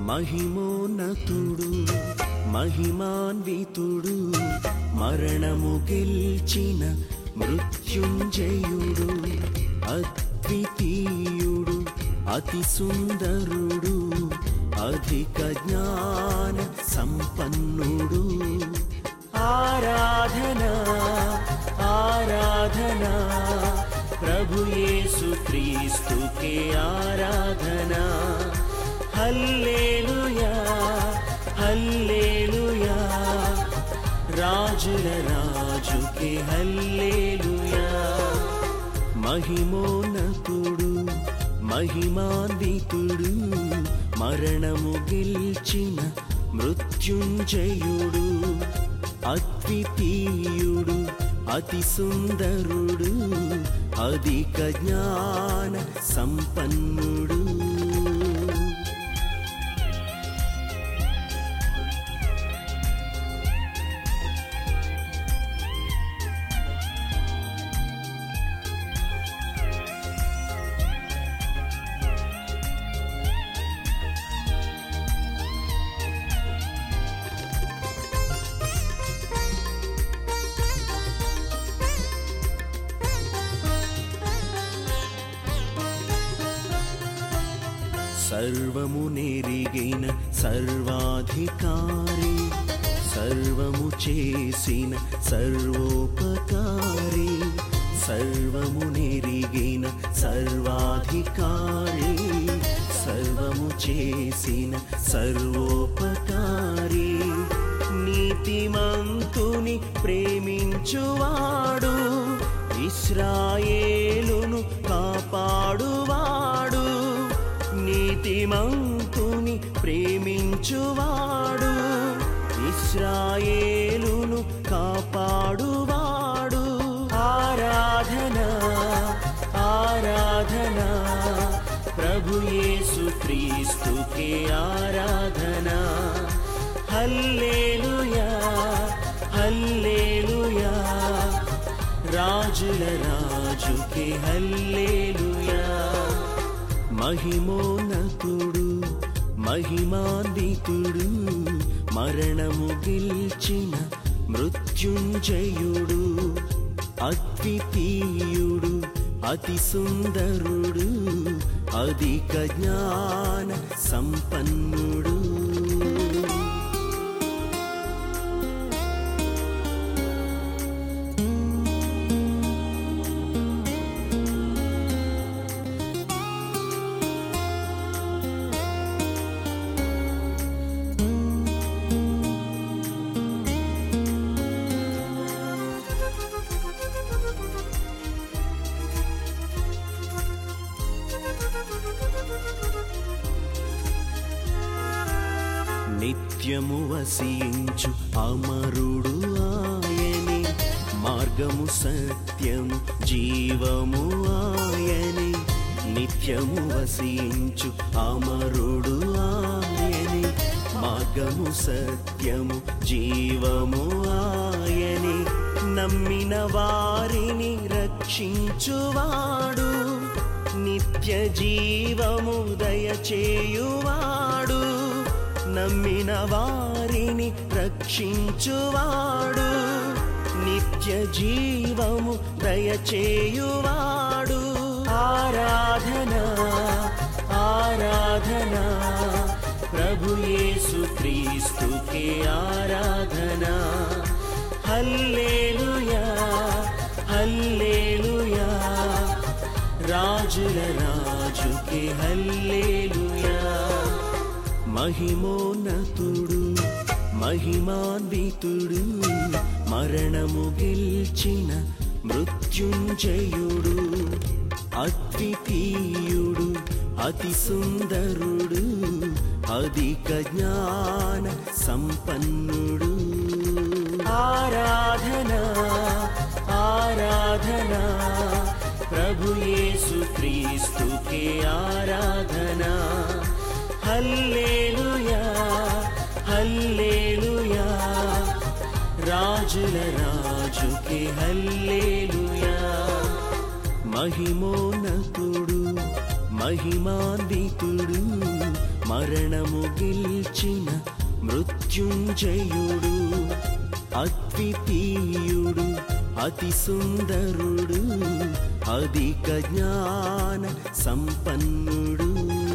మహిమోన్నతుడు మహిమాన్వితుడు మరణము గెల్చిన మృత్యుంజయుడు అద్వితీయుడు అతి సుందరుడు అధిక జ్ఞాన సంపన్నుడు ఆరాధన ఆరాధన ప్రభు యేసు క్రీస్తుకే ఆరాధన హల్లేలుయా హల్లేలుయా రాజుల రాజుకే హల్లేలుయా మహిమోన్నతుడు మహిమాన్వితుడు మరణము గెల్చిన మృత్యుంజయుడు అద్వితీయుడు అతి సుందరుడు అధిక జ్ఞాన సంపన్నుడు సర్వము నెరిగిన సర్వాధికారి సర్వము చేసిన సర్వోపకారి సర్వము నెరిగిన సర్వాధికారి సర్వము చేసిన సర్వోపకారి నీతిమంతుని ప్రేమించువాడు ఇస్రాయేలును కాపాడువాడు నీతిమంతుని ప్రేమించువాడు ఇస్రాయేలును కాపాడువాడు ఆరాధన ఆరాధన ప్రభు యేసు క్రీస్తుకే ఆరాధన హల్లేలుయా హల్లేలుయా రాజుల రాజుకే హల్లేలుయా మహిమోన్నతుడు మహిమాన్వితుడు మరణము గెల్చిన మృత్యుంజయుడు అద్వితీయుడు అతి సుందరుడు అధిక జ్ఞాన సంపన్నుడు నిత్యము వసించు అమరుడు ఆయనే మార్గము సత్యము జీవము ఆయనే నిత్యము వసించు అమరుడు ఆయనే మార్గము సత్యము జీవము ఆయనే నమ్మిన వారిని రక్షించువాడు నిత్య జీవము దయచేయువాడు నమ్మిన వారిని రక్షించువాడు నిత్య జీవము దయచేయువాడు ఆరాధన ఆరాధన ప్రభు యేసు క్రీస్తుకే ఆరాధన హల్లేలుయా హల్లేలుయా రాజుల రాజుకే హల్లేలుయా మహిమోన్నతుడు మహిమాన్వితుడు మరణము గెల్చిన మృత్యుంజయుడు అద్వితీయుడు అతి సుందరుడు అధిక జ్ఞాన సంపన్నుడు ఆరాధన ఆరాధన ప్రభు యేసు క్రీస్తుకే ఆరాధన హల్లేలుయా హల్లేలుయా రాజుల రాజుకే హల్లేలుయా మహిమోన్నతుడు మహిమాన్వితుడు మరణము గెల్చిన మృత్యుంజయుడు అద్వితీయుడు అతి సుందరుడు అధిక జ్ఞాన సంపన్నుడు